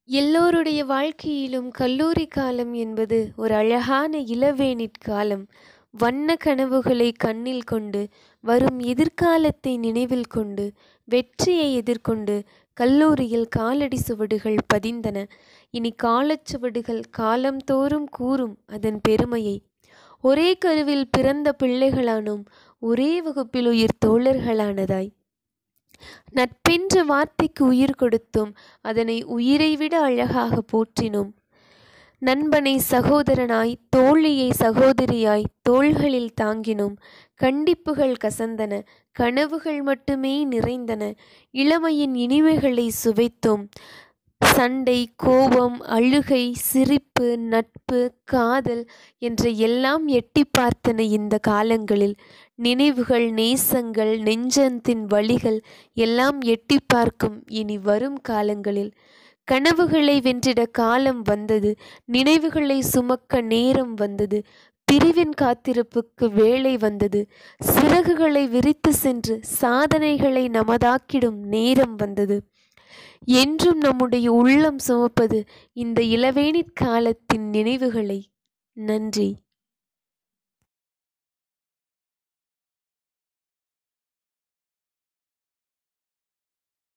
எல்லோருடைய வாழ்க்கையிலும் கல்லூரி காலம் என்பது ஒரு அழகான இளவேனிற் காலம் வண்ண கனவுகளை கண்ணில் கொண்டு வரும் எதிர்காலத்தை நினைவில் கொண்டு வெற்றியை எதிர்கொண்டு கல்லூரியில் காலடி சுவடுகள் பதிந்தன இனி காலச்சுவடுகள் காலம்தோறும் கூறும் அதன் பெருமையை ஒரே கருவில் பிறந்த பிள்ளைகளானோம் ஒரே வகுப்பில் உயிர் தோழர்களானதாய் நட்பென்ற வார்த்தைக்கு உயிர் கொடுத்தோம் அதனை உயிரை விட அழகாக போற்றினோம் நண்பனை சகோதரனாய் தோழியை சகோதரியாய் தோள்களில் தாங்கினோம் கண்டிப்புகள் கசந்தன கனவுகள் மட்டுமே நிறைந்தன இளமையின் இனிமைகளை சுவைத்தோம் சண்டை கோபம் அழுகை சிரிப்பு நட்பு காதல் என்ற எல்லாம் எட்டி பார்த்தன இந்த காலங்களில் நினைவுகள் நேசங்கள் நெஞ்சத்தின் வழிகள் எல்லாம் எட்டி பார்க்கும் இனி வரும் காலங்களில் கனவுகளை வென்றிட காலம் வந்தது நினைவுகளை சுமக்க நேரம் வந்தது பிரிவின் காத்திருப்புக்கு வேலை வந்தது சிறகுகளை விரித்து சென்று சாதனைகளை நமதாக்கிடும் நேரம் வந்தது என்றும் நம்முடைய உள்ளம் சுமப்பது இந்த இளவேனிற் காலத்தின் நினைவுகளை நன்றி